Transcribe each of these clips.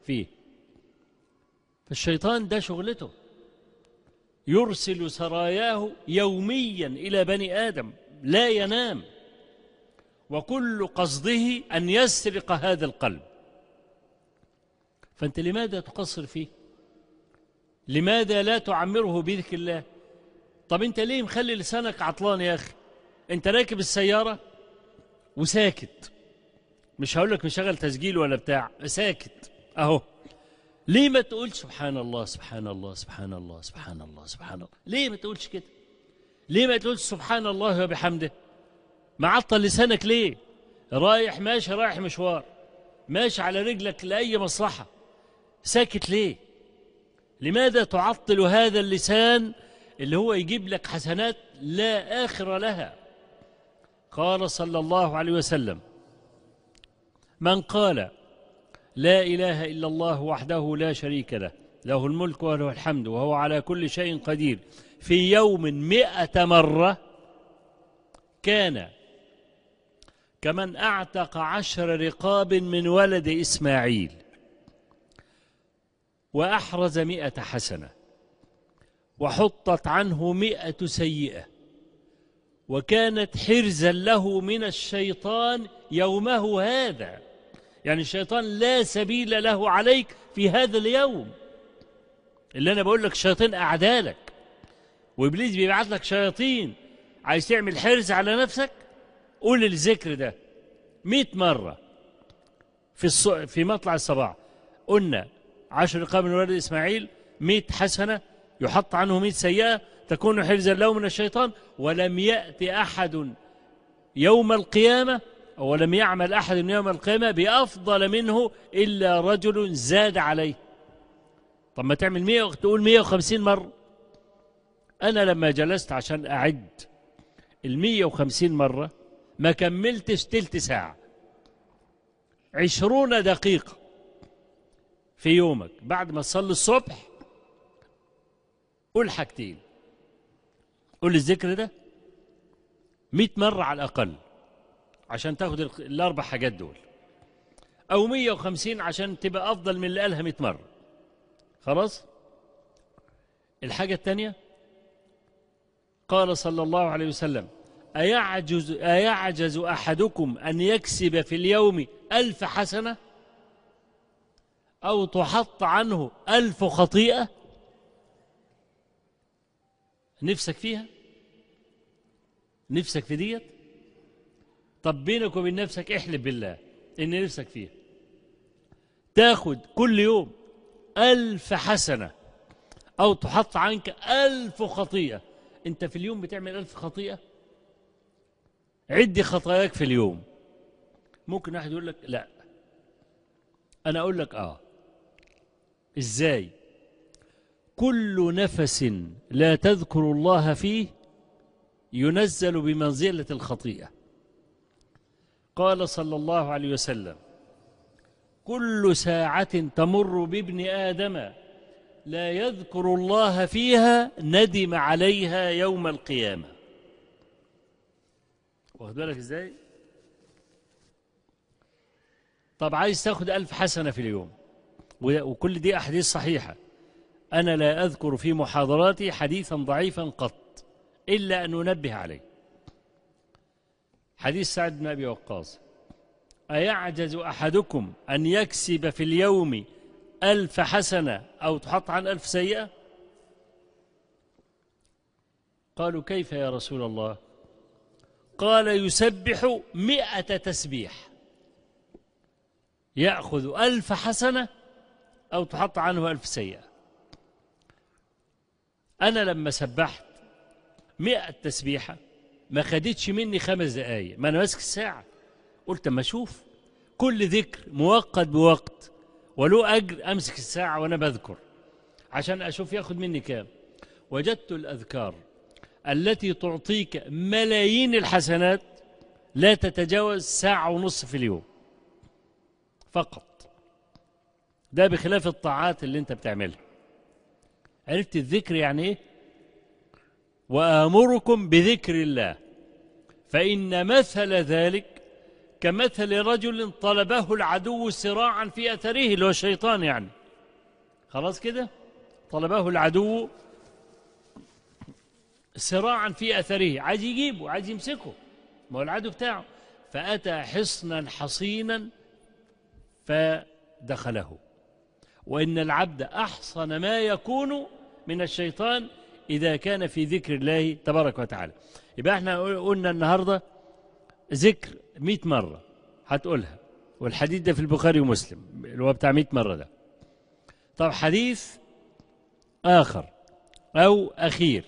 فيه فالشيطان ده شغلته يرسل سراياه يوميا إلى بني آدم لا ينام وكل قصده أن يسرق هذا القلب فأنت لماذا تقصر فيه لماذا لا تعمره بذكر الله طب أنت ليه مخلي لسانك عطلان يا أخي أنت راكب السيارة وساكت مش هقول لك مشغل تسجيل ولا بتاع ساكت أهو ليه ما تقول سبحان الله سبحان الله سبحان الله سبحان الله سبحان الله ليه ما تقولش كده ليه ما تقولش سبحان الله وبحمده معطل لسانك ليه رايح ماشي رايح مشوار ماشي على رجلك لأي مصلحة ساكت ليه لماذا تعطل هذا اللسان اللي هو يجيب لك حسنات لا آخر لها قال صلى الله عليه وسلم من قال لا إله إلا الله وحده لا شريك له له الملك وله الحمد وهو على كل شيء قدير في يوم مئة مرة كان كمن أعتق عشر رقاب من ولد إسماعيل وأحرز مئة حسنة وحطت عنه مئة سيئة وكانت حرزا له من الشيطان يومه هذا يعني الشيطان لا سبيل له عليك في هذا اليوم اللي أنا بقول لك الشياطين أعدالك وإبليس بيبعت لك شياطين عايز تعمل حرز على نفسك قول الذكر ده مئة مرة في الص... في مطلع الصباح قلنا عشر رقاب من ولد إسماعيل مئة حسنة يحط عنه مئة سيئة تكون حرزا له من الشيطان ولم يأتي أحد يوم القيامة ولم يعمل أحد يوم القيامة بأفضل منه إلا رجل زاد عليه طب ما تعمل مئة تقول مئة وخمسين مرة أنا لما جلست عشان أعد المية وخمسين مرة ما كملتش تلت ساعة عشرون دقيقة في يومك بعد ما تصلي الصبح قول حاجتين قول الذكر ده مئة مرة على الأقل عشان تاخد الأربع حاجات دول أو مية وخمسين عشان تبقى أفضل من اللي قالها مئة مرة خلاص الحاجة الثانية قال صلى الله عليه وسلم أيعجز, أيعجز أحدكم أن يكسب في اليوم ألف حسنة أو تحط عنه ألف خطيئة نفسك فيها نفسك في ديت طب بينك وبين نفسك احلف بالله ان نفسك فيها تاخد كل يوم ألف حسنة أو تحط عنك ألف خطيئة أنت في اليوم بتعمل ألف خطيئة عدي خطاياك في اليوم ممكن واحد يقول لك لا أنا أقول لك آه إزاي كل نفس لا تذكر الله فيه ينزل بمنزلة الخطيئة قال صلى الله عليه وسلم كل ساعة تمر بابن آدم لا يذكر الله فيها ندم عليها يوم القيامة واخد بالك ازاي طب عايز تاخد ألف حسنة في اليوم وكل دي أحاديث صحيحة أنا لا أذكر في محاضراتي حديثا ضعيفا قط إلا أن أنبه عليه حديث سعد بن أبي وقاص أيعجز أحدكم أن يكسب في اليوم ألف حسنة أو تحط عن ألف سيئة قالوا كيف يا رسول الله قال يسبح مئة تسبيح يأخذ ألف حسنة أو تحط عنه ألف سيئة أنا لما سبحت مئة تسبيحة ما خدتش مني خمس دقايق ما أنا ماسك الساعة قلت أما أشوف كل ذكر موقت بوقت وله أجر أمسك الساعة وأنا بذكر عشان أشوف ياخد مني كام وجدت الأذكار التي تعطيك ملايين الحسنات لا تتجاوز ساعة ونصف في اليوم فقط ده بخلاف الطاعات اللي انت بتعملها عرفت الذكر يعني ايه وآمركم بذكر الله فإن مثل ذلك كمثل رجل طلبه العدو سراعا في أثره اللي هو الشيطان يعني خلاص كده طلبه العدو سراعا في أثره عايز يجيبه عايز يمسكه ما هو العدو بتاعه فأتى حصنا حصينا فدخله وإن العبد أحصن ما يكون من الشيطان إذا كان في ذكر الله تبارك وتعالى يبقى احنا قلنا النهاردة ذكر مئة مرة هتقولها والحديث ده في البخاري ومسلم اللي هو بتاع مئة مرة ده طب حديث آخر أو أخير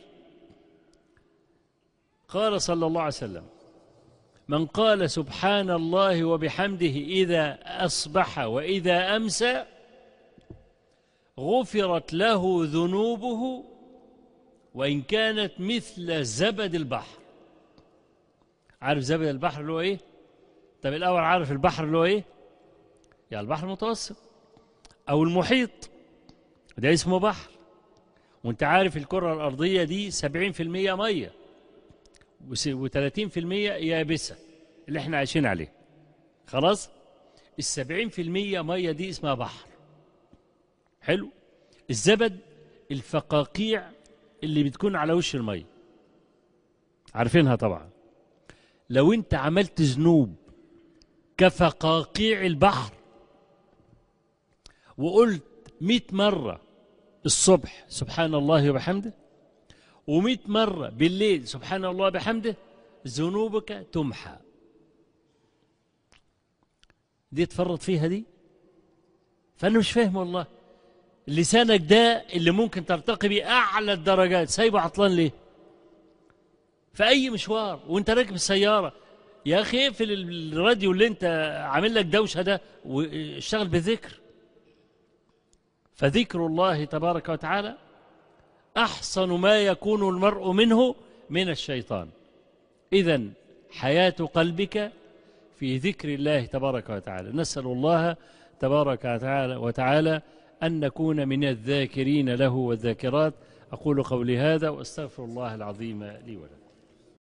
قال صلى الله عليه وسلم من قال سبحان الله وبحمده إذا أصبح وإذا أمسى غفرت له ذنوبه وإن كانت مثل زبد البحر عارف زبد البحر اللي هو إيه؟ طب الأول عارف البحر اللي هو إيه؟ يعني البحر المتوسط أو المحيط ده اسمه بحر وانت عارف الكرة الأرضية دي 70% مية و30% يابسة اللي احنا عايشين عليه خلاص السبعين في المية مية دي اسمها بحر حلو الزبد الفقاقيع اللي بتكون على وش المية عارفينها طبعا لو انت عملت ذنوب كفقاقيع البحر وقلت مئة مرة الصبح سبحان الله وبحمده ومئة مرة بالليل سبحان الله بحمده ذنوبك تمحى دي تفرط فيها دي فأنا مش فاهم والله لسانك ده اللي ممكن ترتقي بيه أعلى الدرجات سايبه عطلان ليه في أي مشوار وانت راكب السيارة يا أخي اقفل الراديو اللي انت عامل لك دوشة ده واشتغل بذكر فذكر الله تبارك وتعالى أحسن ما يكون المرء منه من الشيطان إذا حياة قلبك في ذكر الله تبارك وتعالى نسأل الله تبارك وتعالى, وتعالى أن نكون من الذاكرين له والذاكرات أقول قولي هذا وأستغفر الله العظيم لي ولكم